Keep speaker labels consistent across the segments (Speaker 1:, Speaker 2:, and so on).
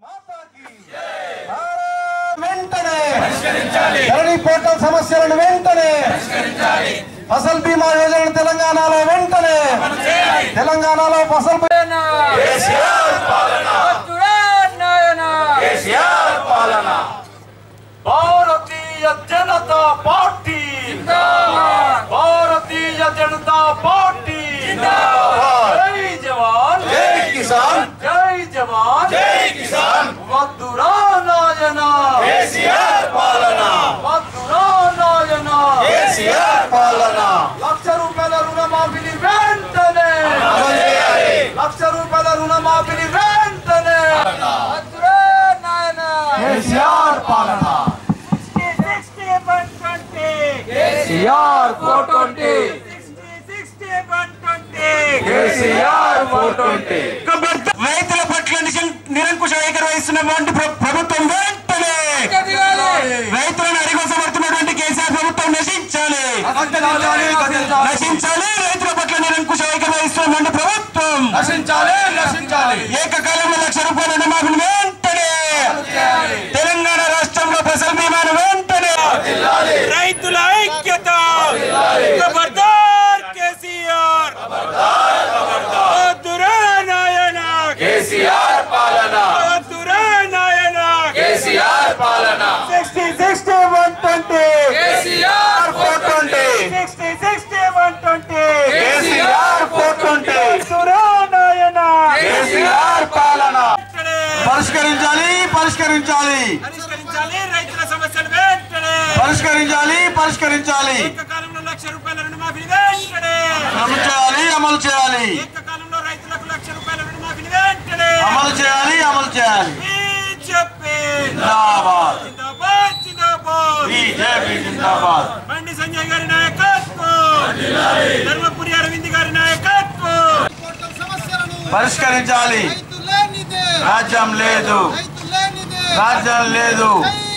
Speaker 1: వెంటనే ధరణి పోర్టల్ సమస్యలను వెంటనే ఫసల్ బీమా యోజన తెలంగాణలో వెంటనే తెలంగాణలో ఫసల్ బీమా
Speaker 2: భారతీయ జనతా పార్టీ భారతీయ జనతా పార్టీ జై జవాన్
Speaker 1: జై కిసాన్
Speaker 2: జై జవాన్
Speaker 1: జై కిసాన్
Speaker 2: వద్దురా నాయన
Speaker 1: కేసీఆర్ పాలన
Speaker 2: వద్దురా నాయన
Speaker 1: కేసీఆర్ పాలన
Speaker 2: లక్ష రూపాయల రుణమాఫీని వెంటనే
Speaker 1: అమలు చేయాలి.
Speaker 2: లక్ష రూపాయల రుణమాఫీని వెంటనే వద్దురా నాయన
Speaker 1: కేసీఆర్ పాలన
Speaker 2: KCR four twenty KCR four twenty
Speaker 1: రైతుల పట్ల నిశం- నిరంకుశ వైఖరి వహిస్తున్నటువంటి ప్ర- ప్రభుత్వం వెంటనే రైతులను అడిగోసబడుతున్నటువంటి కేసీఆర్ ప్రభుత్వం నశించాలి నశించాలి రైతుల పట్ల నిరంకుశ వైఖరి వహిస్తున్నటువంటి ప్రభుత్వం
Speaker 2: నశించాలి నశించాలి
Speaker 1: ఏకకాలంలో లక్ష రూపాయల రుణమాఫీని వెంటనే తెలంగాణ రాష్ట్రంలో ఫసల్ బీమాను వెంటనే
Speaker 3: రైతుల ఐక్యత ఖబర్దార్ కేసీఆర్ వద్దురా నాయన
Speaker 2: కేసీఆర్ పాలన
Speaker 3: వద్దురా నాయన
Speaker 2: కేసీఆర్ పాలన
Speaker 1: sixty sixty one twenty
Speaker 2: KCR
Speaker 1: four twenty
Speaker 3: sixty sixty one twenty
Speaker 1: KCR four twenty
Speaker 3: వద్దురా నాయన
Speaker 1: కేసీఆర్ పాలన
Speaker 3: వెంటనే
Speaker 1: పరిష్కరించాలి పరిష్కరించాలి
Speaker 3: పరిష్కరించాలి రైతుల సమస్యలు వెంటనే
Speaker 1: పరిష్కరించాలి పరిష్కరించాలి
Speaker 3: ఏకకాలంలో లక్ష రూపాయల రుణమాఫీ వెంటనే
Speaker 1: అమలు చేయాలి అమలు చేయాలి
Speaker 3: ఏకకాలంలో రైతులకు లక్ష రూపాయల రుణమాఫీ వెంటనే
Speaker 1: అమలు చేయాలి అమలు చేయాలి
Speaker 3: బీజేపీ
Speaker 1: జిందాబాద్
Speaker 3: జిందాబాద్ జిందాబాద్
Speaker 1: బీజేపీ జిందాబాద్
Speaker 3: బండి సంజయ్ గారి నాయకత్వం ధర్మపురి అరవింద్ గారి నాయకత్వం
Speaker 1: పరిష్కరించాలి
Speaker 4: రైతులేనిదే
Speaker 1: రాజ్యం లేదు
Speaker 4: రైతులేనిదే
Speaker 1: రాజ్యం లేదు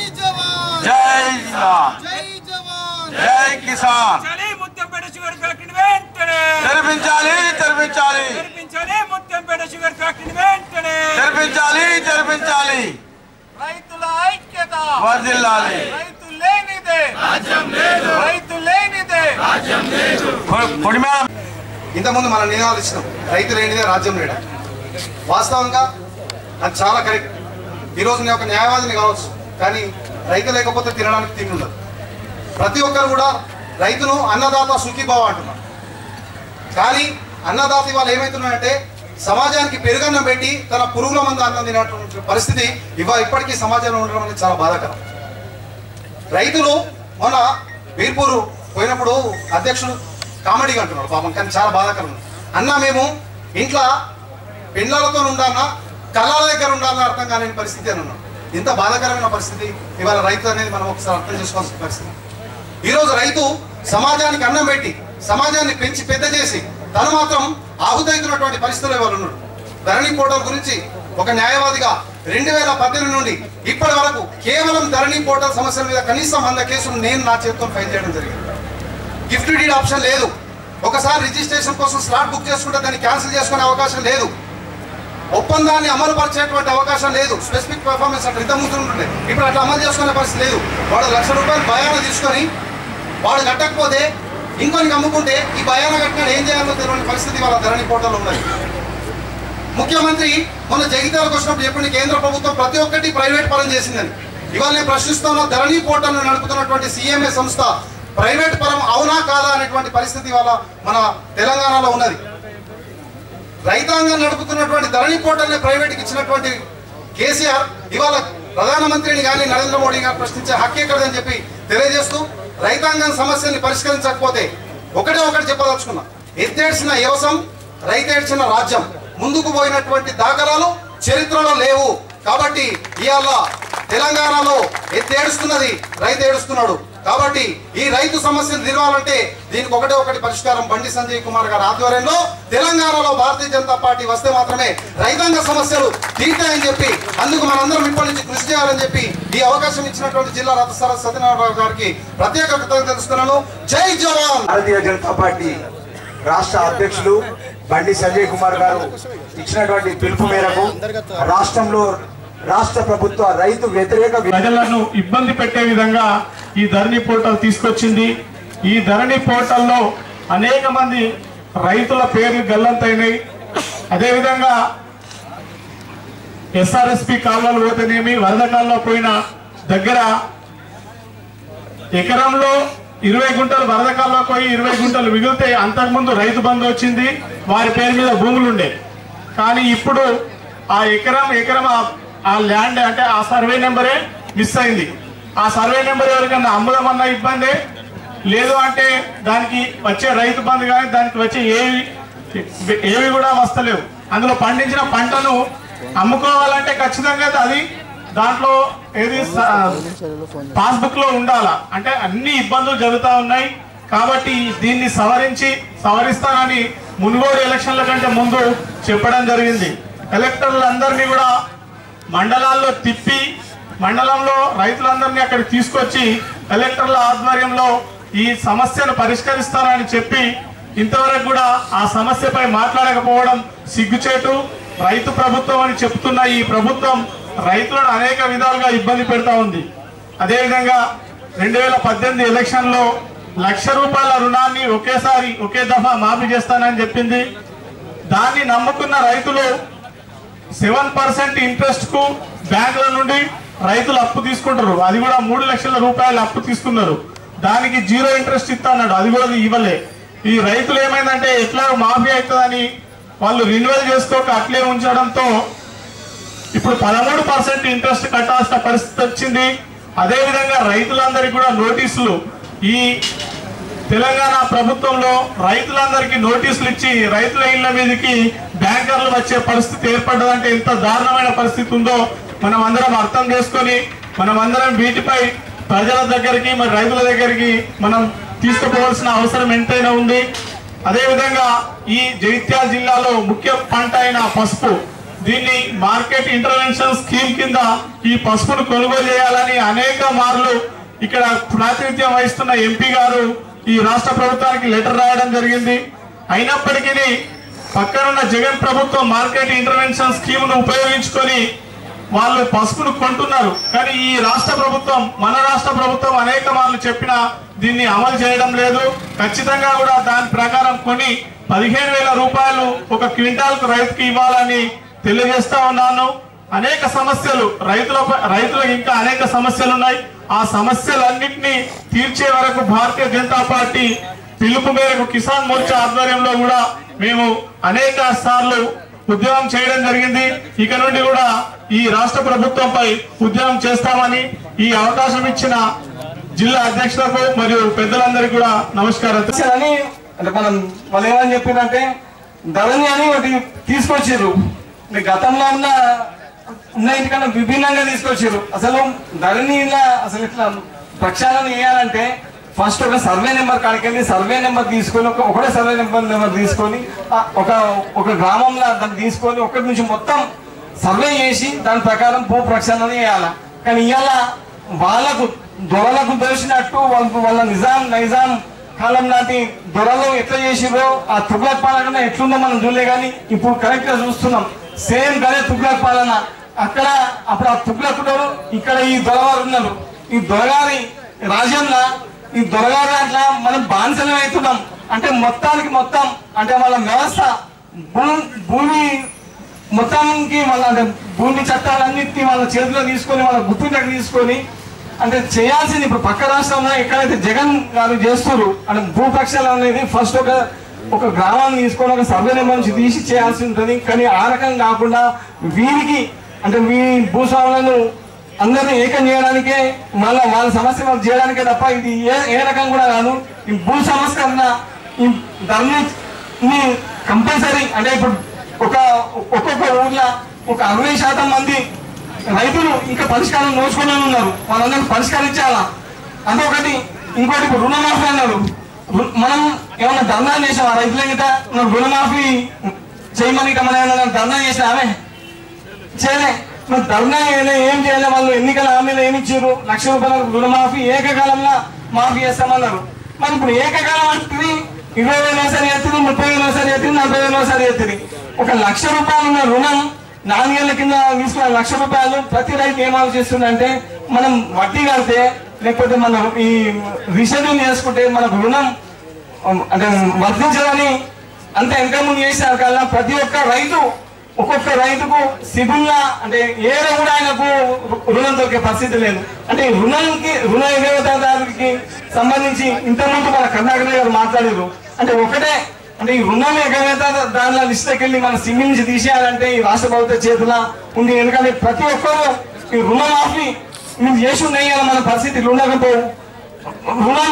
Speaker 4: జై జవాన్
Speaker 1: జై శ్రీరామ్
Speaker 4: జై జవాన్
Speaker 1: జై కిసాన్
Speaker 3: చలి ముత్యంపేట షుగర్ ఫ్యాక్టరీని వెంటనే
Speaker 1: తెరిపించాలి తెరిపించాలి
Speaker 3: తెరిపించాలి ముత్యంపేట షుగర్ ఫ్యాక్టరీని వెంటనే
Speaker 1: తెరిపించాలి తెరిపించాలి
Speaker 2: రైతుల ఐక్యత
Speaker 1: వర్దిల్లాలి
Speaker 2: రైతు లేనిదే రైతు లేనిదే
Speaker 1: పొడిమేళ
Speaker 5: ఇంతకుముందు మనం నినాదాలు ఇచ్చినాం రైతు లేనిదే రాజ్యం లేడా వాస్తవంగా అది చాలా కరెక్ట్ ఈరోజు నేను ఒక న్యాయవాదిని కావచ్చు కానీ రైతు లేకపోతే తినడానికి తిండి ఉండదు ప్రతి ఒక్కరు కూడా రైతును అన్నదాత సుఖీభావ అంటున్నారు కానీ అన్నదాత ఇవాళ ఏమవుతున్నాడంటే సమాజానికి పెరుగన్నం పెట్టి తన పురుగుల మంది అన్నం తినటువంటి పరిస్థితి ఇవాళ ఇప్పటికీ సమాజంలో ఉండడం అనేది చాలా బాధాకరం రైతులు మొన్న బీర్పూరు పోయినప్పుడు అధ్యక్షుడు కామెడీగా అంటున్నాడు పాపం కానీ చాలా బాధాకరం అన్న మేము ఇంట్లో పెళ్ళలతో ఉండాలన్నా కళ్ళ దగ్గర ఉండాలన్నా అర్థం కాలేని పరిస్థితి అని ఉన్నాం ఇంత బాధాకరమైన పరిస్థితి ఇవాళ రైతు అనేది మనం ఒకసారి అర్థం చేసుకోవాల్సిన పరిస్థితి ఈరోజు రైతు సమాజానికి అన్నం పెట్టి సమాజాన్ని పెంచి పెద్ద చేసి తను మాత్రం ఆహుతవుతున్నటువంటి పరిస్థితులు ఇవాళ ఉన్నాడు ధరణి పోర్టల్ గురించి ఒక న్యాయవాదిగా రెండు వేల పద్దెనిమిది నుండి ఇప్పటి వరకు కేవలం ధరణి పోర్టల్ సమస్యల మీద కనీసం వంద కేసులు నేను నా చేతితో ఫైల్ చేయడం జరిగింది గిఫ్ట్ డీడ్ ఆప్షన్ లేదు ఒకసారి రిజిస్ట్రేషన్ కోసం స్లాట్ బుక్ చేసుకుంటే దాన్ని క్యాన్సిల్ చేసుకునే అవకాశం లేదు ఒప్పందాన్ని అమలు పరిచేటువంటి అవకాశం లేదు స్పెసిఫిక్ పర్ఫార్మెన్స్ అట్లా ఇంత ముందుంటుండే ఇప్పుడు అట్లా అమలు చేసుకునే పరిస్థితి లేదు వాడు లక్ష రూపాయలు భయాన తీసుకొని వాడు కట్టకపోతే ఇంకొనికి అమ్ముకుంటే ఈ భయాన కట్టినాడు ఏం చేయాలో తెలియని పరిస్థితి వాళ్ళ ధరణి పోర్టల్లో ఉన్నది ముఖ్యమంత్రి మొన్న జగిత్యాలకు వచ్చినప్పుడు చెప్పింది కేంద్ర ప్రభుత్వం ప్రతి ఒక్కటి ప్రైవేట్ పరం చేసిందని ఇవాళ నేను ప్రశ్నిస్తున్న ధరణి పోర్టల్ నడుపుతున్నటువంటి సిఎంఏ సంస్థ ప్రైవేట్ పరం అవునా కాదా అనేటువంటి పరిస్థితి ఇవాళ మన తెలంగాణలో ఉన్నది రైతాంగం నడుపుతున్నటువంటి ధరణి పోర్టల్ని ప్రైవేట్కి ఇచ్చినటువంటి కేసీఆర్ ఇవాళ ప్రధానమంత్రిని కానీ నరేంద్ర మోడీ గారు ప్రశ్నించే హక్కు ఎక్కడదని చెప్పి తెలియజేస్తూ రైతాంగం సమస్యల్ని పరిష్కరించకపోతే ఒకటే ఒకటి చెప్పదలుచుకున్నా ఎత్తేడ్చిన వ్యవసం రైతేడ్చిన రాజ్యం ముందుకు పోయినటువంటి దాఖలాలు చరిత్రలో లేవు కాబట్టి ఇవాళ తెలంగాణలో ఎత్తేడుస్తున్నది రైతు ఏడుస్తున్నాడు కాబట్టి ఈ రైతు సమస్యలు తీరవాలంటే దీనికి ఒకటే ఒకటి పరిష్కారం బండి సంజయ్ కుమార్ గారి ఆధ్వర్యంలో తెలంగాణలో భారతీయ జనతా పార్టీ వస్తే మాత్రమే రైతాంగ సమస్యలు తీర్తాయని చెప్పి అందుకు మనందరం ఇప్పటి నుంచి కృషి చేయాలని చెప్పి ఈ అవకాశం ఇచ్చినటువంటి జిల్లా రథసార సత్యనారాయణ గారికి ప్రత్యేక కృతజ్ఞతలు తెలుస్తున్నాను జై జవాన్
Speaker 6: భారతీయ జనతా పార్టీ రాష్ట్ర అధ్యక్షులు బండి సంజయ్ కుమార్ గారు ఇచ్చినటువంటి పిలుపు మేరకు రాష్ట్రంలో రాష్ట్ర ప్రభుత్వ రైతు వ్యతిరేక వి-
Speaker 7: ప్రజలను ఇబ్బంది పెట్టే విధంగా ఈ ధరణి పోర్టల్ తీసుకొచ్చింది ఈ ధరణి పోర్టల్లో అనేక మంది రైతుల పేర్లు గల్లంతైనాయి అదేవిధంగా ఎస్ఆర్ఎస్పి కాలువలు పోతేనేమి వరద కాలంలో పోయిన దగ్గర ఎకరంలో ఇరవై గుంటలు వరద కాలంలో పోయి ఇరవై గుంటలు మిగిలితే అంతకుముందు రైతు బంధు వచ్చింది వారి పేరు మీద భూములు ఉండే కానీ ఇప్పుడు ఆ ఎకరం ఎకరం ఆ- ఆ ల్యాండ్ అంటే ఆ సర్వే నెంబరే మిస్ అయింది ఆ సర్వే నెంబర్ ఎవరికన్నా అమ్ముదామన్నా ఇబ్బంది లేదు అంటే దానికి వచ్చే రైతు బంధు కానీ దానికి వచ్చే ఏవి ఏవి కూడా వస్తలేవు అందులో పండించిన పంటను అమ్ముకోవాలంటే ఖచ్చితంగా అది దాంట్లో ఏది స- పాస్బుక్ లో ఉండాలా అంటే అన్ని ఇబ్బందులు జరుగుతూ ఉన్నాయి కాబట్టి దీన్ని సవరించి సవరిస్తానని మునుగోడు ఎలక్షన్ల కంటే ముందు చెప్పడం జరిగింది కలెక్టర్లందరినీ కూడా మండలాల్లో తిప్పి మండలంలో రైతులందరినీ అక్కడికి తీసుకొచ్చి కలెక్టర్ల ఆధ్వర్యంలో ఈ సమస్యను పరిష్కరిస్తానని చెప్పి ఇంతవరకు కూడా ఆ సమస్యపై మాట్లాడకపోవడం సిగ్గుచేటు రైతు ప్రభుత్వం అని చెప్తున్న ఈ ప్రభుత్వం రైతులను అనేక విధాలుగా ఇబ్బంది పెడతా ఉంది అదేవిధంగా రెండు వేల పద్దెనిమిది ఎలక్షన్లో లక్ష రూపాయల రుణాన్ని ఒకేసారి ఒకే దఫా మాఫీ చేస్తానని చెప్పింది దాన్ని నమ్ముకున్న రైతులు సెవెన్ పర్సెంట్ ఇంట్రెస్ట్ కు బ్యాంకుల నుండి రైతులు అప్పు తీసుకుంటారు అది కూడా మూడు లక్షల రూపాయలు అప్పు తీసుకున్నారు దానికి జీరో ఇంట్రెస్ట్ ఇస్తా అన్నాడు అది కూడా ఇవ్వలే ఈ రైతులు ఏమైందంటే ఎట్లా మాఫీ అవుతుందని వాళ్ళు రిన్యువల్ చేసుకోక అట్లే ఉంచడంతో ఇప్పుడు పదమూడు పర్సెంట్ ఇంట్రెస్ట్ కట్టాల్సిన పరిస్థితి వచ్చింది అదేవిధంగా రైతులందరికీ కూడా నోటీసులు ఈ తెలంగాణ ప్రభుత్వంలో రైతులందరికీ నోటీసులు ఇచ్చి రైతుల ఇళ్ల మీదకి బ్యాంకర్లు వచ్చే పరిస్థితి ఏర్పడ్డదంటే ఎంత దారుణమైన పరిస్థితి ఉందో మనం అందరం అర్థం చేసుకొని మనం అందరం వీటిపై ప్రజల దగ్గరికి మరి రైతుల దగ్గరికి మనం తీసుకుపోవాల్సిన అవసరం ఎంతైనా ఉంది అదేవిధంగా ఈ జగిత్యాల జిల్లాలో ముఖ్య పంట అయిన పసుపు దీన్ని మార్కెట్ ఇంటర్వెన్షన్ స్కీమ్ కింద ఈ పసుపును కొనుగోలు చేయాలని అనేక మార్లు ఇక్కడ ప్రాతినిధ్యం వహిస్తున్న ఎంపీ గారు ఈ రాష్ట్ర ప్రభుత్వానికి లెటర్ రాయడం జరిగింది అయినప్పటికీ పక్కనున్న జగన్ ప్రభుత్వం మార్కెట్ ఇంటర్వెన్షన్ స్కీమ్ ను ఉపయోగించుకొని వాళ్ళు పసుపును కొంటున్నారు కానీ ఈ రాష్ట్ర ప్రభుత్వం మన రాష్ట్ర ప్రభుత్వం అనేక మార్లు చెప్పినా దీన్ని అమలు చేయడం లేదు ఖచ్చితంగా కూడా దాని ప్రకారం కొని పదిహేను వేల రూపాయలు ఒక క్వింటాల్ కు రైతుకి ఇవ్వాలని తెలియజేస్తా ఉన్నాను అనేక సమస్యలు రైతుల రైతులకు ఇంకా అనేక సమస్యలు ఉన్నాయి ఆ సమస్యలన్నింటినీ తీర్చే వరకు భారతీయ జనతా పార్టీ పిలుపు మేరకు కిసాన్ మోర్చా ఆధ్వర్యంలో కూడా మేము అనేక సార్లు ఉద్యమం చేయడం జరిగింది ఇక నుండి కూడా ఈ రాష్ట్ర ప్రభుత్వంపై ఉద్యమం చేస్తామని ఈ అవకాశం ఇచ్చిన జిల్లా అధ్యక్షులకు మరియు పెద్దలందరికీ కూడా నమస్కారం
Speaker 8: అని అంటే మనం వాళ్ళు ఏమని చెప్పిందంటే ధరణి అని ఒకటి తీసుకొచ్చారు అంటే గతంలో ఉన్న ఉన్న ఇంటికన్నా విభిన్నంగా తీసుకొచ్చారు అసలు ధరణిలా అసలు ఇట్లా ప్రక్షాళన చేయాలంటే ఫస్ట్ ఒక సర్వే నెంబర్ కాడికి వెళ్ళి సర్వే నెంబర్ తీసుకొని ఒక ఒకటే సర్వే నెంబర్ నెంబర్ తీసుకొని ఆ ఒక ఒక గ్రామంలో దాన్ని తీసుకొని ఒకటి నుంచి మొత్తం సర్వే చేసి దాని ప్రకారం భూ ప్రక్షాళన చేయాలి కానీ ఇవాళ వాళ్ళకు దొరలకు తెలిసినట్టు వాళ్ళకు వాళ్ళ నిజాం నైజాం కాలం నాటి దొరలు ఎట్లా చేసిరో ఆ తుగ్లక్ పాలన ఎట్లుందో మనం చూడలే కానీ ఇప్పుడు కరెక్ట్ గా చూస్తున్నాం సేమ్ గదే తుగ్లక్ పాలన అక్కడ అప్పుడు ఆ తుగ్లకుడు ఇక్కడ ఈ దొరవారు ఉన్నారు ఈ దొరగారి రాజ్యంలో ఈ దొరగారి దాంట్లో మనం బానిసలం అవుతున్నాం అంటే మొత్తానికి మొత్తం అంటే వాళ్ళ వ్యవస్థ భూ- భూమి మొత్తానికి వాళ్ళ అంటే భూమి చట్టాలన్నింటినీ వాళ్ళ చేతిలో తీసుకొని వాళ్ళ గుర్తుండకు తీసుకొని అంటే చేయాల్సింది ఇప్పుడు పక్క రాష్ట్రంలో ఎక్కడైతే జగన్ గారు చేస్తారు అంటే భూపక్షాలు అనేది ఫస్ట్ ఒక ఒక గ్రామాన్ని తీసుకొని ఒక సర్వే నెంబర్ నుంచి తీసి చేయాల్సి ఉంటుంది కానీ ఆ రకం కాకుండా వీరికి అంటే మీ భూస్వాములను అందరినీ ఏకం చేయడానికే మళ్ళీ వాళ్ళ సమస్య వాళ్ళు చేయడానికే తప్ప ఇది ఏ ఏ రకం కూడా కాదు ఈ భూ సంస్కరణ ఈ ధర్మని కంపల్సరీ అంటే ఇప్పుడు ఒక ఒక్కొక్క ఊర్లో ఒక అరవై శాతం మంది రైతులు ఇంకా పరిష్కారం నోచుకునే ఉన్నారు వాళ్ళందరికీ పరిష్కరించాలా అదొకటి ఇంకోటి ఇప్పుడు రుణమాఫీ అన్నాడు రు- మనం ఏమన్నా ధర్నా చేసాం ఆ రైతుల గిట మనం రుణమాఫీ చేయమని ఇక మనం ఏమన్నా ధర్నా చేసినామే చేయలే మరి ధర్నా చేయలే ఏం చేయలే వాళ్ళు ఎన్నికల హామీలు ఏమి ఇచ్చారు లక్ష రూపాయల రుణమాఫీ ఏకకాలంలో మాఫీ చేస్తామన్నారు మరి ఇప్పుడు ఏకకాలం అంటే ఇరవై వేలు ఒకసారి ఎత్తుంది ముప్పై వేలు ఒకసారి ఎత్తుంది నలభై వేలు ఒకసారి ఎత్తుంది ఒక లక్ష రూపాయలు ఉన్న రుణం నాలుగేళ్ల కింద తీసుకున్న లక్ష రూపాయలు ప్రతి రైతు ఏం ఆలోచిస్తుందంటే మనం వడ్డీ కడితే లేకపోతే మనం ఈ రీషెడ్యూల్ చేసుకుంటే మనకు రుణం ఉమ్, అంటే వర్తించాలని అంత వెనక ముందు చేసిన కల్లా ప్రతి ఒక్క రైతు ఒక్కొక్క రైతుకు సిబిల్లా అంటే ఏదో కూడా ఆయనకు రు- రుణం దొరికే పరిస్థితి లేదు అంటే ఈ రుణానికి రుణ ఎగవేతదారునికి సంబంధించి ఇంతకుముందు మన కర్ణాకర్ గారు మాట్లాడారు అంటే ఒకటే అంటే ఈ రుణం ఎగవేత దానిలో లిస్టుకి వెళ్ళి మన సిమ్మి నుంచి తీసేయాలంటే ఈ రాష్ట్ర ప్రభుత్వ చేతుల ఉంది ఎందుకంటే ప్రతి ఒక్కరు ఈ రుణమాఫీ మేము చేసి ఉన్నాయి కదా మన పరిస్థితి ఉండకపో రుణం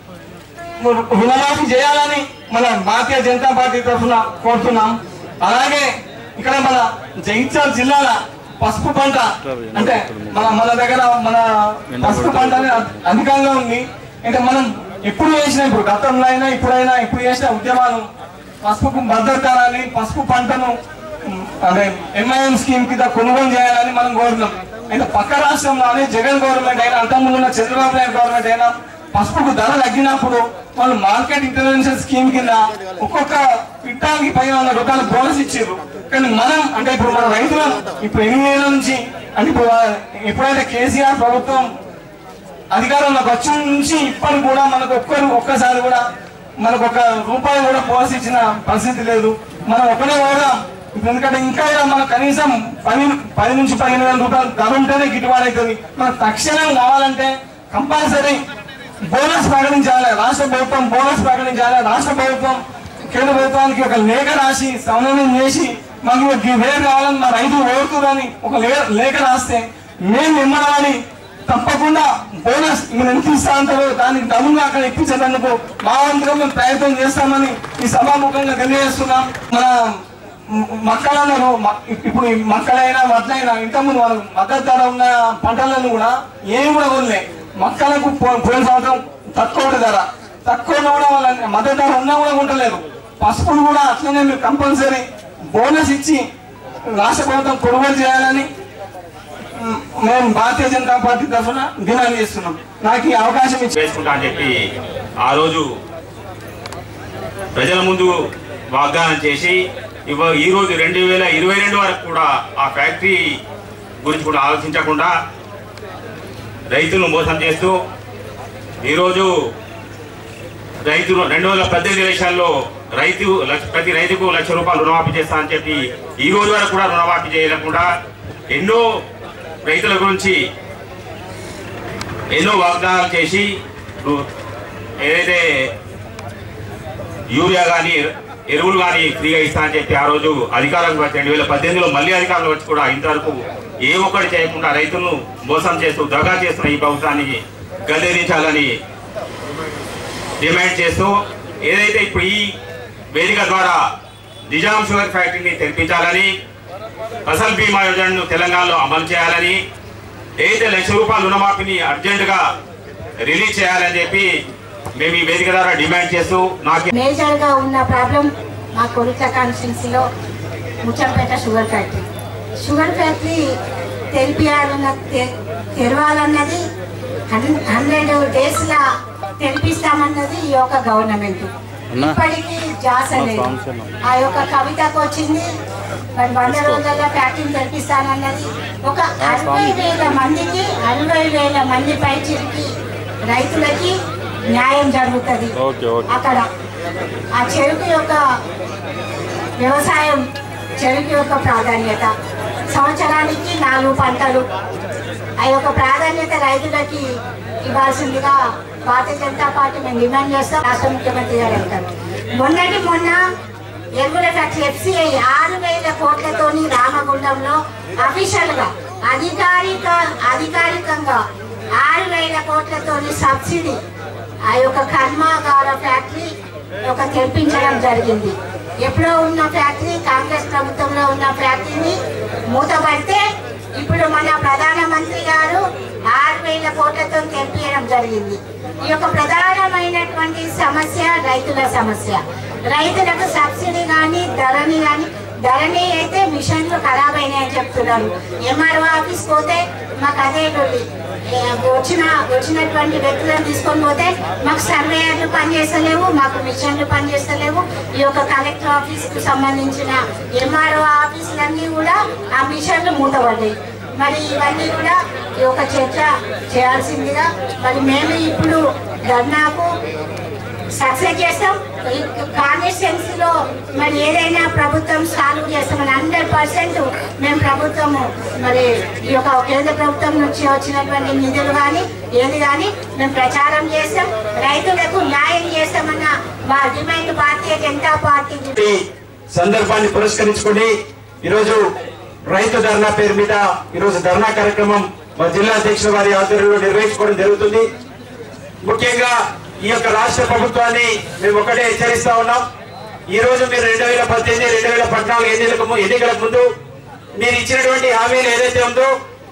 Speaker 8: రుణమాఫీ చేయాలని మన భారతీయ జనతా పార్టీ తరఫున కోరుతున్నాం అలాగే ఇక్కడ మన జగిత్యాల జిల్లాల పసుపు పంట అంటే మన మన దగ్గర మన పసుపు పంట అనేది అధి- అధికంగా ఉంది అంటే మనం ఎప్పుడు చేసినా ఇప్పుడు గతంలో అయినా ఇప్పుడైనా ఇప్పుడు చేసిన ఉద్యమాలు పసుపుకు భద్రత అని పసుపు పంటను ఉమ్, అంటే ఎంఐఎం స్కీమ్ కింద కొనుగోలు చేయాలని మనం కోరుతున్నాం అయితే పక్క రాష్ట్రంలోనే జగన్ గవర్నమెంట్ అయినా అంతకుముందు ఉన్న చంద్రబాబు నాయుడు గవర్నమెంట్ అయినా పసుపుకు ధర తగ్గినప్పుడు వాళ్ళు మార్కెట్ ఇంటర్వెన్షన్ స్కీమ్ కింద ఒక్కొక్క పిట్టానికి పైన వంద రూపాయల బోనస్ ఇచ్చారు కానీ మనం అంటే ఇప్పుడు మన రైతులు ఇప్పుడు ఎనిమిది ఏళ్ళ నుంచి అంటే ఇప్పుడు ఆ- ఎప్పుడైతే కేసీఆర్ ప్రభుత్వం అధికారంలోకి వచ్చిన నుంచి ఇప్పటికి కూడా మనకు ఒక్కరు ఒక్కసారి కూడా మనకు ఒక రూపాయి కూడా బోనస్ ఇచ్చిన పరిస్థితి లేదు మనం ఒకటే కూడా ఇప్పుడు ఎందుకంటే ఇంకా ఇలా మనకు కనీసం పది పది నుంచి పదిహేను వేల రూపాయలు ధర ఉంటేనే గిట్టుబాటు అవుతుంది మనకు తక్షణం కావాలంటే కంపల్సరీ బోనస్ ప్రకటించాలి రాష్ట్ర ప్రభుత్వం బోనస్ ప్రకటించాలి రాష్ట్ర ప్రభుత్వం కేంద్ర ప్రభుత్వానికి ఒక లేఖ రాసి సమన్వయం చేసి మాకు ఈ వేరు కావాలని మా రైతులు కోరుతుందని ఒక లే- లేఖ రాస్తే మేము నిమ్మడమని తప్పకుండా బోనస్ మీరు ఎంత ఇస్తా అంటారో దానికి డబ్బుగా అక్కడ ఇప్పించేందుకు మా వంతుగా మేము ప్రయత్నం చేస్తామని ఈ సభాముఖంగా తెలియజేస్తున్నాం మన మక్కలన్నారు ఇప్పుడు ఈ మక్కలైనా వడ్లైనా ఇంతకుముందు వాళ్ళు మద్దతు ధర ఉన్న పంటలను కూడా ఏమి కూడా కొనలే మక్కలకు పో- పోయిన సంవత్సరం తక్కువ ఉండే ధర తక్కువ ఉన్న కూడా వాళ్ళ మద్దతు ధర ఉన్నా కూడా ఉండలేదు పసుపును కూడా అట్లనే మీరు కంపల్సరీ బోనస్ ఇచ్చి రాష్ట్ర ప్రభుత్వం కొనుగోలు చేయాలని మ్, మేము భారతీయ జనతా పార్టీ తరఫున డిమాండ్ చేస్తున్నాం నాకు ఈ అవకాశం ఇచ్చి
Speaker 3: వేసుకుంటా అని చెప్పి ఆ రోజు ప్రజల ముందు వాగ్దానం చేసి ఇవ ఈ రోజు రెండు వేల ఇరవై రెండు వరకు కూడా ఆ ఫ్యాక్టరీ గురించి కూడా ఆలోచించకుండా రైతులను మోసం చేస్తూ ఈరోజు రైతులు రెండు వేల పద్దెనిమిది దేశాల్లో రైతు లక్ష- ప్రతి రైతుకు లక్ష రూపాయలు రుణమాఫీ చేస్తా అని చెప్పి ఈ రోజు వరకు కూడా రుణమాఫీ చేయకుండా ఎన్నో రైతుల గురించి ఎన్నో వాగ్దానాలు చేసి రు- ఏదైతే యూరియా కానీ ఎరువులు కానీ ఫ్రీగా ఇస్తా అని చెప్పి ఆ రోజు అధికారంలోకి వచ్చి రెండు వేల పద్దెనిమిదిలో మళ్ళీ అధికారంలో వచ్చి కూడా ఇంతవరకు ఏ ఒక్కటి చేయకుండా రైతులను మోసం చేస్తూ దగా చేస్తున్న ఈ ప్రభుత్వాన్ని గద్దెదించాలని డిమాండ్ చేస్తూ ఏదైతే ఇప్పుడు ఈ వేదిక ద్వారా నిజాం షుగర్ ఫ్యాక్టరీని తెరిపించాలని ఫసల్ బీమా యోజనను తెలంగాణలో అమలు చేయాలని ఏదైతే లక్ష రూపాయల రుణమాఫీని అర్జెంటుగా రిలీజ్ చేయాలని చెప్పి మేము ఈ వేదిక ద్వారా డిమాండ్ చేస్తూ నాకు
Speaker 9: మేజర్ గా ఉన్న ప్రాబ్లం మా కొరిట్ల కాన్స్టిట్యున్సీలో Muchampet sugar factory sugar factory తెరిపియాలన్న తె- తెరవాలన్నది హండ్రెడ్ డేస్ లా తెరిపిస్తామన్నది ఈ యొక్క గవర్నమెంట్ ఇప్పటికీ జాస్ అనేది ఆ యొక్క కవితకు వచ్చింది మరి వంద రోజుల్లో ఫ్యాక్టరీని తెరిపిస్తానన్నది ఒక అరవై వేల మందికి అరవై వేల మంది పైచిరికి రైతులకి న్యాయం జరుగుతుంది అక్కడ ఆ చెరుకు యొక్క వ్యవసాయం చెరుకు యొక్క ప్రాధాన్యత సంవత్సరానికి నాలుగు పంటలు ఆ యొక్క ప్రాధాన్యత రైతులకి ఇవ్వాల్సిందిగా భారతీయ జనతా పార్టీ మేము డిమాండ్ చేస్తాం రాష్ట్ర ముఖ్యమంత్రి గారు అంటారు మొన్నటి మొన్న ఎరువుల ఫ్యాక్టరీ ఎఫ్సిఐ ఆరు వేల కోట్లతోని రామగుండంలో అఫీషియల్ గా అధికారిక అధికారికంగా ఆరు వేల కోట్లతోని సబ్సిడీ ఆ యొక్క కర్మాగార ఫ్యాక్టరీ ఒక తెప్పించడం జరిగింది ఎప్పుడో ఉన్న ఫ్యాక్టరీ కాంగ్రెస్ ప్రభుత్వంలో ఉన్న ఫ్యాక్టరీని మూతపడితే ఇప్పుడు మన ప్రధానమంత్రి గారు ఆరు వేల కోట్లతో తెప్పియడం జరిగింది ఈ యొక్క ప్రధానమైనటువంటి సమస్య రైతుల సమస్య రైతులకు సబ్సిడీ కానీ ధరని కానీ ధరని అయితే మిషన్లు ఖరాబ్ అయినాయని చెప్తున్నారు ఎంఆర్ఓ ఆఫీస్ పోతే మాకు అదే లొల్లి ఏ, వచ్చిన వచ్చినటువంటి వ్యక్తులను తీసుకొని పోతే మాకు సర్వేయర్లు పనిచేస్తలేవు మాకు మిషన్లు పనిచేస్తలేవు ఈ యొక్క కలెక్టర్ ఆఫీస్కు సంబంధించిన ఎంఆర్ఓ ఆఫీసులన్నీ కూడా ఆ మిషన్లు మూతపడ్డాయి మరి ఇవన్నీ కూడా ఈ యొక్క చర్చ చేయాల్సిందిగా మరి మేము ఇప్పుడు ధర్నాకు సక్సెస్ చేస్తాం కాన్స్టిట్యున్సీలో మరి ఏదైనా ప్రభుత్వం సాల్వ్ చేస్తామని హండ్రెడ్ పర్సెంట్ మేము ప్రభుత్వము మరి ఈ యొక్క కేంద్ర ప్రభుత్వం నుంచి వచ్చినటువంటి నిధులు కానీ ఏది కానీ మేము ప్రచారం చేస్తాం రైతులకు న్యాయం చేస్తామన్న మా డిమాండ్ భారతీయ జనతా పార్టీ
Speaker 6: ఈ సందర్భాన్ని పురస్కరించుకొని ఈరోజు రైతు ధర్నా పేరు మీద ఈరోజు ధర్నా కార్యక్రమం మా జిల్లా అధ్యక్షుల వారి ఆధ్వర్యంలో నిర్వహించుకోవడం జరుగుతుంది ముఖ్యంగా ఈ యొక్క రాష్ట్ర ప్రభుత్వాన్ని మేము ఒకటే హెచ్చరిస్తా ఉన్నాం ఈ రోజు మీరు రెండు వేల పద్దెనిమిది రెండు వేల పద్నాలుగు ఎన్నికలకు ము- ఎన్నికలకు ముందు మీరు ఇచ్చినటువంటి హామీలు ఏదైతే ఉందో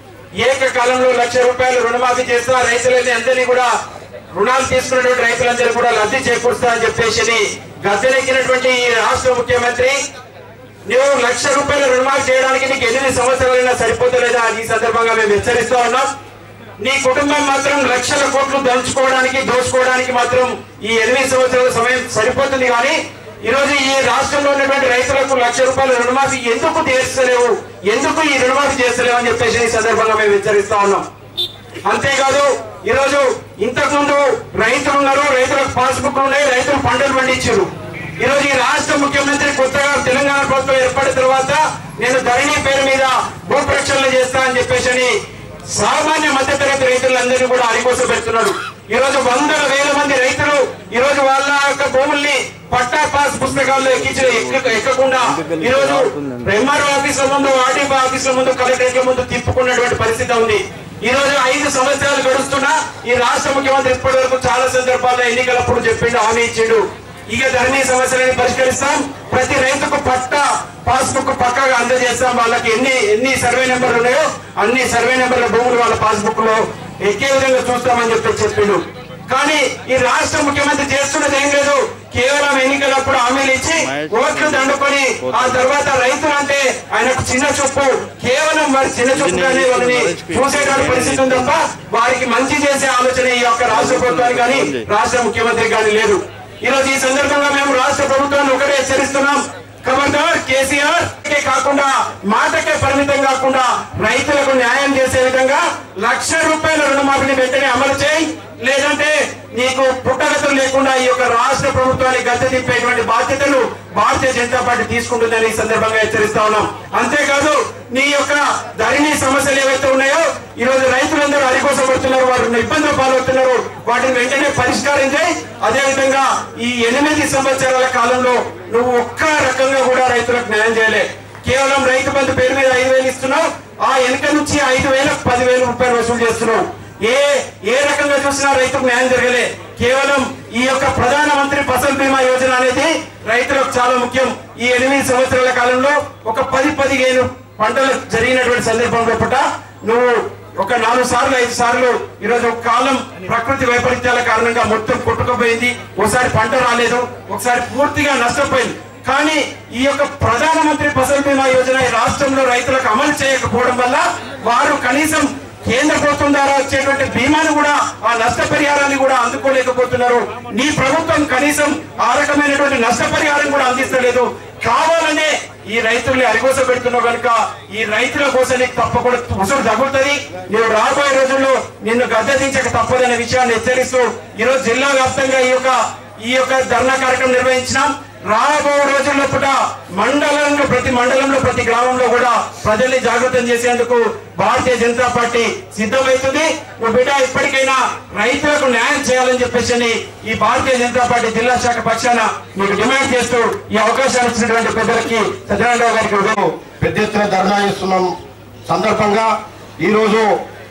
Speaker 6: ఏకకాలంలో లక్ష రూపాయలు రుణమాఫీ చేస్తా రైతులని అందరినీ కూడా రుణాలు తీసుకున్నటువంటి రైతులందరూ కూడా లబ్ధి చేకూరుస్తా అని చెప్పేసి గద్దెనెక్కినటువంటి ఈ రాష్ట్ర ముఖ్యమంత్రి నువ్వు లక్ష రూపాయలు రుణమాఫీ చేయడానికి నీకు ఎనిమిది సంవత్సరాలైనా సరిపోతలేదా ఈ సందర్భంగా మేము హెచ్చరిస్తా ఉన్నాం నీ కుటుంబం మాత్రం లక్షల కోట్లు దంచుకోవడానికి దోచుకోవడానికి మాత్రం ఈ ఎనిమిది సంవత్సరాల సమయం సరిపోతుంది కానీ ఈ రోజు ఈ రాష్ట్రంలో ఉన్నటువంటి రైతులకు లక్ష రూపాయల రుణమాఫీ ఎందుకు తీర్చలేవు ఎందుకు ఈ రుణమాఫీ చేస్తలేవు అని చెప్పేసి ఈ సందర్భంగా మేము హెచ్చరిస్తా ఉన్నాం అంతేకాదు ఈ రోజు ఇంతకు ముందు రైతులు ఉన్నారు రైతులకు పాస్బుక్ ఉన్నాయి రైతులు పంటలు పండించారు ఈ రోజు ఈ రాష్ట్ర ముఖ్యమంత్రి కొత్తగా తెలంగాణ ప్రభుత్వం ఏర్పడిన తర్వాత నేను ధరణి పేరు మీద భూ ప్రక్షాళన చేస్తా అని చెప్పేసి సామాన్య మధ్యతరగతి రైతులందరినీ కూడా అరికోసం పెడుతున్నాడు ఈ రోజు వందల వేల మంది రైతులు ఈ రోజు వాళ్ళ యొక్క భూముల్ని పట్టా పాస్ పుస్తకాల్లో ఎక్కించిన ఎక్క- ఎక్కకుండా ఈ రోజు ఎంఆర్ఓ ఆఫీసుల ముందు ఆర్డీఓ ఆఫీసుల ముందు కలెక్టరేట్ల ముందు తిప్పుకున్నటువంటి పరిస్థితి ఉంది ఈ రోజు ఐదు సంవత్సరాలు గడుస్తున్నా ఈ రాష్ట్ర ముఖ్యమంత్రి ఇప్పటి వరకు చాలా సందర్భాల్లో ఎన్నికలప్పుడు చెప్పిండు హామీ ఇచ్చిండు ఇక ధరణి సమస్యలను పరిష్కరిస్తాం ప్రతి రైతుకు పట్ట పాస్బుక్ పక్కగా అందజేస్తాం వాళ్ళకి ఎన్ని ఎన్ని సర్వే నెంబర్లు ఉన్నాయో అన్ని సర్వే నెంబర్ల భూములు వాళ్ళ పాస్బుక్ లో ఎక్కే విధంగా చూస్తామని చెప్పి చెప్పిండు కానీ ఈ రాష్ట్ర ముఖ్యమంత్రి చేస్తున్నది ఏం లేదు కేవలం ఎన్నికలప్పుడు హామీలు ఇచ్చి ఓట్లు దండుకొని ఆ తర్వాత రైతులు అంటే ఆయనకు చిన్న చూపు కేవలం వారి చిన్న చూపుగానే వాళ్ళని చూసేటువంటి పరిస్థితి ఉంది తప్ప వారికి మంచి చేసే ఆలోచన ఈ యొక్క రాష్ట్ర ప్రభుత్వానికి కానీ రాష్ట్ర ముఖ్యమంత్రి కానీ లేదు ఈ రోజు ఈ సందర్భంగా మేము రాష్ట్ర ప్రభుత్వాన్ని ఒకటే హెచ్చరిస్తున్నాం ఖబర్దార్ కేసీఆర్ కే కాకుండా మాటకే పరిమితం కాకుండా రైతులకు న్యాయం చేసే విధంగా లక్ష రూపాయల రుణమాఫీని వెంటనే అమలు చేయి లేదంటే నీకు పుట్టగతులు లేకుండా ఈ యొక్క రాష్ట్ర ప్రభుత్వాన్ని గద్దె దింపేటువంటి బాధ్యతలు భారతీయ జనతా పార్టీ తీసుకుంటుందని ఈ సందర్భంగా హెచ్చరిస్తా ఉన్నాం అంతేకాదు నీ యొక్క ధరణి సమస్యలు ఏవైతే ఉన్నాయో ఈ రోజు రైతులందరూ అరికోసం పడుతున్నారు వారు ఇబ్బందులు పాలవుతున్నారు వాటిని వెంటనే పరిష్కారం చేయి అదే విధంగా ఈ ఎనిమిది సంవత్సరాల కాలంలో నువ్వు ఒక్క రకంగా కూడా రైతులకు న్యాయం చేయలే కేవలం రైతు బంధు పేరు మీద ఐదు వేలు ఇస్తున్నావు ఆ వెనుక నుంచి ఐదు వేలకు పదివేల రూపాయలు వసూలు చేస్తున్నావు ఏ ఏ రకంగా చూసినా రైతుకు న్యాయం జరగలే కేవలం ఈ యొక్క ప్రధానమంత్రి ఫసల్ బీమా యోజన అనేది రైతులకు చాలా ముఖ్యం ఈ ఎనిమిది సంవత్సరాల కాలంలో ఒక పది పదిహేను పంటలు జరిగినటువంటి సందర్భంలో పూట నువ్వు ఒక నాలుగు సార్లు ఐదు సార్లు ఈరోజు ఒక కాలం ప్రకృతి వైపరీత్యాల కారణంగా మొత్తం కొట్టుకుపోయింది ఒకసారి పంట రాలేదు ఒకసారి పూర్తిగా నష్టపోయింది కానీ ఈ యొక్క ప్రధానమంత్రి ఫసల్ బీమా యోజన ఈ రాష్ట్రంలో రైతులకు అమలు చేయకపోవడం వల్ల వారు కనీసం కేంద్ర ప్రభుత్వం ద్వారా వచ్చేటువంటి బీమాను కూడా ఆ నష్టపరిహారాన్ని కూడా అందుకోలేకపోతున్నారు నీ ప్రభుత్వం కనీసం ఆ రకమైనటువంటి నష్టపరిహారం కూడా అందిస్తలేదు కావాలనే ఈ రైతుల్ని అరిగోస పెడుతున్నావు కనుక ఈ రైతుల కోసం నీకు తప్పకుండా ఉసురు తగులుతుంది నువ్వు రాబోయే రోజుల్లో నిన్ను గద్దెదించక తప్పదనే విషయాన్ని హెచ్చరిస్తూ ఈరోజు జిల్లా వ్యాప్తంగా ఈ యొక్క ఈ యొక్క ధర్నా కార్యక్రమం నిర్వహించినాం రాబో రోజుల్లో కూడా మండలంలో ప్రతి మండలంలో ప్రతి గ్రామంలో కూడా ప్రజల్ని జాగృతం చేసేందుకు భారతీయ జనతా పార్టీ సిద్ధమవుతుంది నువ్వు బిడ్డ ఇప్పటికైనా రైతులకు న్యాయం చేయాలని చెప్పేసి ఈ భారతీయ జనతా పార్టీ జిల్లా శాఖ పక్షాన మీకు డిమాండ్ చేస్తూ ఈ అవకాశాన్ని ఇచ్చినటువంటి పెద్దలకి సత్యనారాయణ గారికి హృదయం
Speaker 10: పెద్ద ఎత్తున ధర్నా చేస్తున్నాం సందర్భంగా ఈరోజు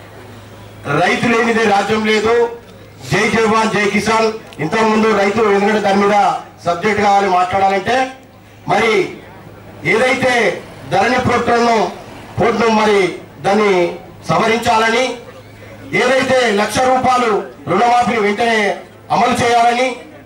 Speaker 10: రైతు లేనిదే రాజ్యం లేదు జై జవాన్ జై కిసాన్ ఇంతకుముందు రైతులు ఎందుకంటే దాని మీద సబ్జెక్ట్ కావాలి మాట్లాడాలంటే మరి ఏదైతే ధరణి ప్రభుత్వంలో పోర్టు మరి దాన్ని సవరించాలని ఏదైతే లక్ష రూపాయలు రుణమాఫీని వెంటనే అమలు చేయాలని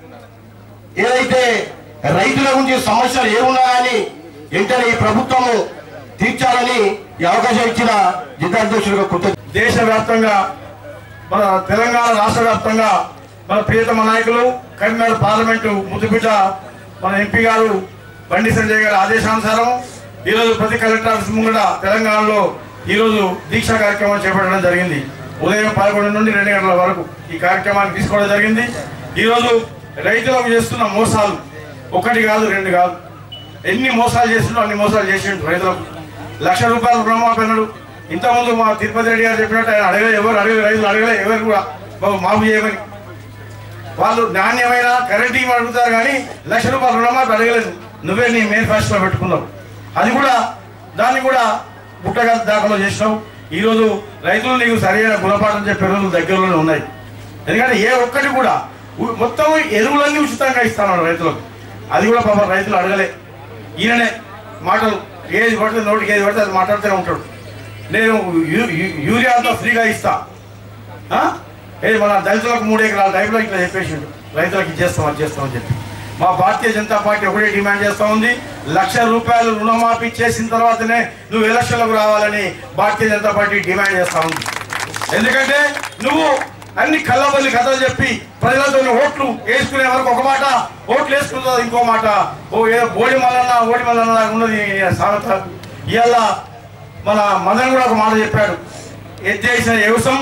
Speaker 10: ఏదైతే రైతుల గురించి సమస్యలు ఏమున్నా కానీ వెంటనే ఈ ప్రభుత్వము తీర్చాలని ఈ అవకాశం ఇచ్చిన జిల్లా అధ్యక్షులుగా కృతజ్ఞ
Speaker 7: దేశవ్యాప్తంగా
Speaker 11: మన తెలంగాణ రాష్ట్ర వ్యాప్తంగా మన ప్రియతమ నాయకులు కరీంనగర్ పార్లమెంటు ముద్దుబిడ్డ మన ఎంపీ గారు బండి సంజయ్ గారి ఆదేశానుసారం ఈరోజు ప్రతి కలెక్టర్ ఆఫీస్ ముంగట తెలంగాణలో ఈరోజు దీక్ష కార్యక్రమం చేపట్టడం జరిగింది ఉదయం పదకొండు నుండి రెండు గంటల వరకు ఈ కార్యక్రమాన్ని తీసుకోవడం జరిగింది ఈరోజు రైతులకు చేస్తున్న మోసాలు ఒకటి కాదు రెండు కాదు ఎన్ని మోసాలు చేస్తుండో అన్ని మోసాలు చేసిండు రైతులకు లక్ష రూపాయలు రుణమాఫీ అన్నాడు ఇంతకుముందు మా తిరుపతి రెడ్డి గారు చెప్పినట్టు ఆయన అడగలే ఎవరు అడగలే రైతులు అడగలే ఎవరు కూడా బాబు మాఫీ చేయమని వాళ్ళు నాణ్యమైన కరెంట్ ఇవ్వని అడుగుతారు కానీ లక్ష రూపాయలు రుణమాఫీ అడగలేదు నువ్వే నీ మేనిఫెస్టోలో పెట్టుకున్నావు అది కూడా దాన్ని కూడా బుట్టగా దాఖలు చేసినావు ఈరోజు రైతులు నీకు సరైన గుణపాఠం చెప్పే రోజులు దగ్గరలోనే ఉన్నాయి ఎందుకంటే ఏ ఒక్కటి కూడా ఉ- మొత్తం ఎరువులన్నీ ఉచితంగా ఇస్తాను రైతులకు అది కూడా పాపం రైతులు అడగలే ఈయననే మాటలు ఏది పడితే నోటికి ఏది పడితే అది మాట్లాడుతూనే ఉంటాడు నేను యూ- యూ- యూరియా అంతా ఫ్రీగా ఇస్తా ఆ? ఏది మన దళితులకు మూడు ఎకరాల టైంలో ఇట్లా చెప్పేసిండు రైతులకు ఇచ్చేస్తాం అది చేస్తామని చెప్పి మా భారతీయ జనతా పార్టీ ఒకటే డిమాండ్ చేస్తా ఉంది లక్ష రూపాయలు రుణమాఫీ చేసిన తర్వాతనే నువ్వు ఎలక్షన్లకు రావాలని భారతీయ జనతా పార్టీ డిమాండ్ చేస్తా ఉంది ఎందుకంటే నువ్వు అన్ని కళ్ళబల్లి కథలు చెప్పి ప్రజలతో ఓట్లు వేసుకునే వరకు ఒక మాట ఓట్లు వేసుకున్న తర్వాత ఇంకో మాట ఓ ఏ ఓడి మల్లన్న ఓడి మల్లన్న లాగా ఉన్నది సామెత ఇవాళ మన మదన్ కూడా ఒక మాట చెప్పాడు ఎత్తేసిన వ్యవసాయం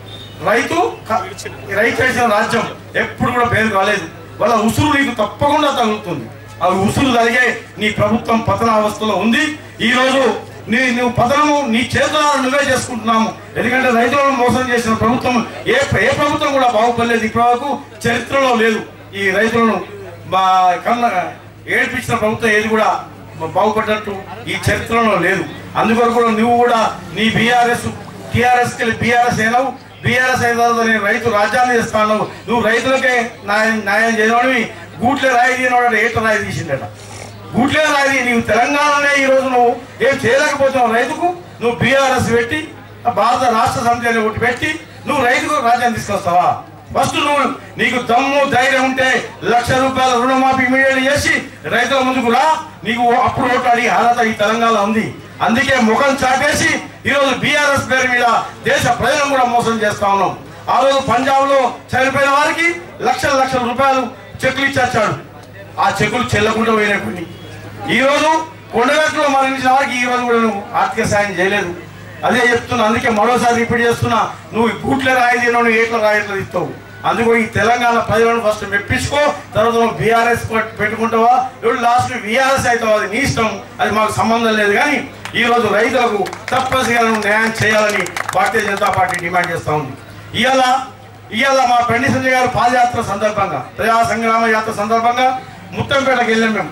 Speaker 11: రైతు క- రైతు చేసిన రాజ్యం ఎప్పుడు కూడా పేరు కాలేదు వాళ్ళ ఉసురు నీకు తప్పకుండా తగులుతుంది ఆ ఉసురు జరిగే నీ ప్రభుత్వం పతన అవస్థలో ఉంది ఈ రోజు నీ నువ్వు పతనము నీ చేతులలో నువ్వే చేసుకుంటున్నాము ఎందుకంటే రైతులను మోసం చేసిన ప్రభుత్వం ఏ ఏ ప్రభుత్వం కూడా బాగుపడలేదు ఇప్పటివరకు చరిత్రలో లేదు ఈ రైతులను మా కన్న ఏడ్పించిన ప్రభుత్వం ఏది కూడా బాగుపడ్డట్టు ఈ చరిత్రలో లేదు అందుకొరకు కూడా నువ్వు కూడా నీ బీఆర్ఎస్ టీఆర్ఎస్ కి బీఆర్ఎస్ అయినావు బీఆర్ఎస్ అయిన తర్వాత నేను రైతు రాజ్యాన్ని చేస్తాను నువ్వు రైతులకే న్యాయం న్యాయం చేయనివాడివి గూట్లే రాయి తీయనివాడు ఏట రాయి తీసిండట గూట్లే రాయి నీవు తెలంగాణనే ఈ రోజు నువ్వు ఏం చేయలేకపోతున్నావు రైతుకు నువ్వు బీఆర్ఎస్ పెట్టి ఆ భారత రాష్ట్ర సమితి అని ఒకటి పెట్టి నువ్వు రైతుకు రాజ్యాన్ని తీసుకొస్తావా ఫస్ట్ నువ్వు నీకు దమ్ము ధైర్యం ఉంటే లక్ష రూపాయల రుణమాఫీ ఇమీడియట్ చేసి రైతుల ముందుకు రా నీకు అప్పుడు ఓట్లు అడిగి అర్హత ఈ తెలంగాణ ఉంది అందుకే ముఖం చాటేసి ఈరోజు బీఆర్ఎస్ పేరు మీద దేశ ప్రజలను కూడా మోసం చేస్తా ఉన్నాం ఆ రోజు పంజాబ్ లో చనిపోయిన వారికి లక్షల లక్షల రూపాయలు చెక్కులు ఇచ్చాడు ఆ చెక్కులు చెల్లకుండా పోయినాయి కొన్ని ఈ రోజు కొండగట్టులో మరణించిన వారికి ఈ రోజు కూడా నువ్వు ఆర్థిక సాయం చేయలేదు అదే చెప్తున్నా అందుకే మరోసారి రిపీట్ చేస్తున్నా నువ్వు గూట్ల రాయి తినవు ఏట్ల రాయట్లు ఇస్తావు అందుకు ఈ తెలంగాణ ప్రజలను ఫస్ట్ మెప్పించుకో తర్వాత నువ్వు బీఆర్ఎస్ పెట్టుకుంటావా ఇప్పుడు లాస్ట్ బీఆర్ఎస్ అవుతావు అది నీ ఇష్టం అది మాకు సంబంధం లేదు కానీ ఈ రోజు రైతులకు తప్పనిసరిగా నువ్వు న్యాయం చేయాలని భారతీయ జనతా పార్టీ డిమాండ్ చేస్తా ఉంది ఇవాళ ఇవాళ మా పెండి సంజయ్ గారు పాదయాత్ర సందర్భంగా ప్రజా సంగ్రామ యాత్ర సందర్భంగా ముత్తంపేటకి వెళ్ళాం మేము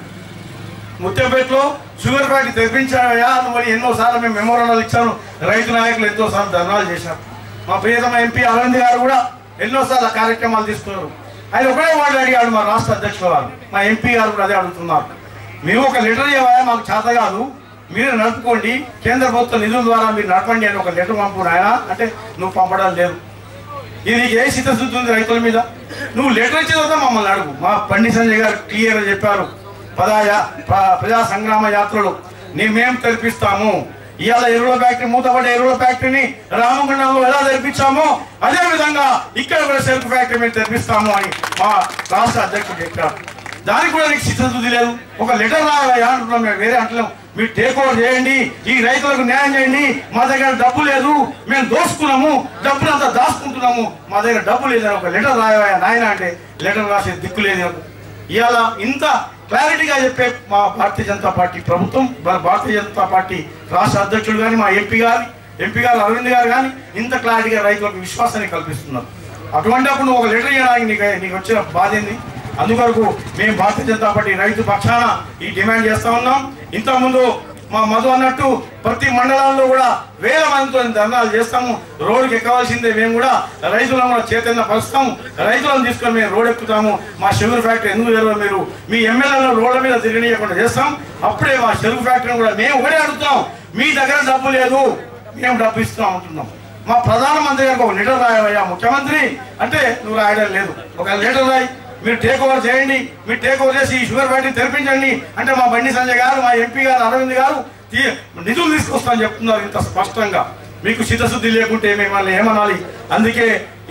Speaker 11: ముత్యంపేటలో షుగర్ ఫ్యాక్టరీ తెప్పించాయా నువ్వు ఎన్నో సార్లు మేము మెమోరాలు ఇచ్చాను రైతు నాయకులు ఎంతో సార్లు ధర్నాలు చేశారు మా ప్రియతమ ఎంపీ అరవింద్ గారు కూడా ఎన్నోసార్లు ఆ కార్యక్రమాలు తీసుకున్నారు ఆయన ఒకటే మాట అడిగాడు మా రాష్ట్ర అధ్యక్షుల వారు మా ఎంపీ గారు కూడా అదే అడుగుతున్నారు మేము ఒక లెటర్ ఇవ్వయా మాకు చేత కాదు మీరు నడుపుకోండి కేంద్ర ప్రభుత్వ నిధుల ద్వారా మీరు నడపండి అని ఒక లెటర్ పంపు నాయన అంటే నువ్వు పంపడం లేదు ఇది నీకు ఏ చిత్తశుద్ధి ఉంది రైతుల మీద నువ్వు లెటర్ ఇచ్చిన తర్వాత మమ్మల్ని అడుగు మా బండి సంజయ్ గారు క్లియర్ చెప్పారు పదాయా ప్ర- ప్రజా సంగ్రామ యాత్రలు నీ మేము తెరిపిస్తాము ఇవాళ ఎరువుల ఫ్యాక్టరీ మూతపడ్డ ఎరువుల ఫ్యాక్టరీని రామగుండంలో ఎలా తెరిపించామో అదే విధంగా ఇక్కడ కూడా సెల్ఫ్ ఫ్యాక్టరీ మేము తెరిపిస్తాము అని మా రాష్ట్ర అధ్యక్షుడు చెప్పారు దానికి కూడా నీకు చిత్తశుద్ధి లేదు ఒక లెటర్ రావాలా అంటున్నాం మేము వేరే అంటలేం మీరు టేక్ ఓవర్ చేయండి ఈ రైతులకు న్యాయం చేయండి మా దగ్గర డబ్బు లేదు మేము దోసుకున్నాము డబ్బులు అంతా దాచుకుంటున్నాము మా దగ్గర డబ్బు లేదు అని ఒక లెటర్ రాయవా నాయన అంటే లెటర్ రాసే దిక్కు లేదు నాకు. ఇవాళ ఇంత క్లారిటీగా చెప్పే మా భారతీయ జనతా పార్టీ ప్రభుత్వం మన భారతీయ జనతా పార్టీ రాష్ట్ర అధ్యక్షుడు కానీ మా ఎంపీ గారి ఎంపీ గారు అరవింద్ గారు కానీ ఇంత క్లారిటీగా రైతులకు విశ్వాసాన్ని కల్పిస్తున్నారు అటువంటి అప్పుడు నువ్వు ఒక లెటర్ ఇవ్వడానికి నీకు నీకు వచ్చిన బాధ ఏంది అందుకొరకు మేము భారతీయ జనతా పార్టీ రైతు పక్షాన ఈ డిమాండ్ చేస్తా ఉన్నాం ఇంతకుముందు మా మధు అన్నట్టు ప్రతి మండలాల్లో కూడా వేల మందితో ధర్నాలు చేస్తాము రోడ్డుకి ఎక్కవలసిందే మేము కూడా రైతులను కూడా చైతన్య పరుస్తాము రైతులను తీసుకొని మేము రోడ్ ఎక్కుతాము మా షుగర్ ఫ్యాక్టరీ ఎందుకు తెలవదు మీరు మీ ఎమ్మెల్యేలను రోడ్ల మీద తిరగనీయకుండా చేస్తాం అప్పుడే మా షుగర్ ఫ్యాక్టరీని కూడా మేము ఒకటే అడుగుతాం మీ దగ్గర డబ్బు లేదు మేము డబ్బు ఇస్తున్నాం అంటున్నాం మా ప్రధానమంత్రి గారికి ఒక లెటర్ రాయవయ్యా ముఖ్యమంత్రి అంటే నువ్వు రాయడం లేదు ఒక లెటర్ రాయి మీరు టేక్ ఓవర్ చేయండి మీరు టేక్ ఓవర్ చేసి ఈ షుగర్ ఫ్యాక్టరీ తెరిపించండి అంటే మా బండి సంజయ్ గారు మా ఎంపీ గారు అరవింద్ గారు తీ- నిధులు తీసుకొస్తామని చెప్తున్నారు ఇంత స్పష్టంగా మీకు చిత్తశుద్ధి లేకుంటే మిమ్మల్ని ఏమనాలి అందుకే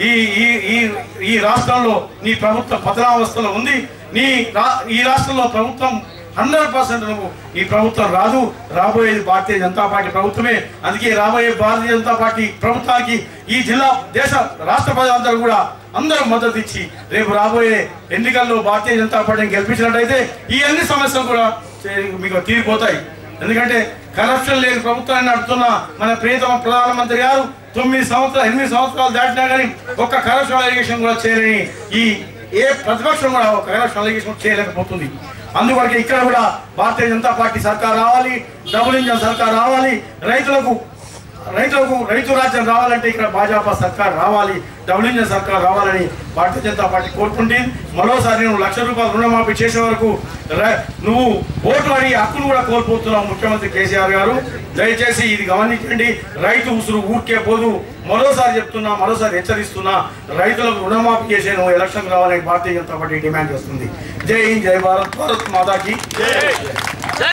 Speaker 11: ఈ ఈ ఈ ఈ రాష్ట్రంలో నీ ప్రభుత్వం పతనావస్థలో ఉంది నీ రా ఈ రాష్ట్రంలో ప్రభుత్వం హండ్రెడ్ పర్సెంట్ నువ్వు ఈ ప్రభుత్వం రాదు రాబోయేది భారతీయ జనతా పార్టీ ప్రభుత్వమే అందుకే రాబోయే భారతీయ జనతా పార్టీ ప్రభుత్వానికి ఈ జిల్లా దేశ రాష్ట్ర ప్రజలందరూ కూడా అందరూ మద్దతు ఇచ్చి రేపు రాబోయే ఎన్నికల్లో భారతీయ జనతా పార్టీని గెలిపించినట్టయితే ఈ అన్ని సమస్యలు కూడా చే- మీకు తీరిపోతాయి ఎందుకంటే కరప్షన్ లేని ప్రభుత్వాన్ని నడుపుతున్న మన ప్రియతమ ప్రధానమంత్రి గారు తొమ్మిది సంవత్సరాలు ఎనిమిది సంవత్సరాలు దాటినా కానీ ఒక్క కరప్షన్ అలిగేషన్ కూడా చేయలేని ఈ ఏ ప్రతిపక్షం కూడా ఒక కరప్షన్ అలిగేషన్ చేయలేకపోతుంది అందువల్ల ఇక్కడ కూడా భారతీయ జనతా పార్టీ సర్కార్ రావాలి డబుల్ ఇంజన్ సర్కార్ రావాలి రైతులకు రైతులకు రైతు రాజ్యం రావాలంటే ఇక్కడ భాజపా సర్కార్ రావాలి డబుల్ ఇంజన్ సర్కార్ రావాలని భారతీయ జనతా పార్టీ కోరుకుంటే మరోసారి నువ్వు లక్ష రూపాయలు రుణమాఫీ చేసే వరకు ర- నువ్వు ఓటు అడిగి హక్కును కూడా కోల్పోతున్నావు ముఖ్యమంత్రి కేసీఆర్ గారు దయచేసి ఇది గమనించండి రైతు ఉసురు ఊరికే పోదు మరోసారి చెప్తున్నా మరోసారి హెచ్చరిస్తున్నా రైతులకు రుణమాఫీ చేసే నువ్వు ఎలక్షన్ రావాలని భారతీయ జనతా పార్టీ డిమాండ్ చేస్తుంది జై హింద్ జై భారత్ భారత్ మాతాకి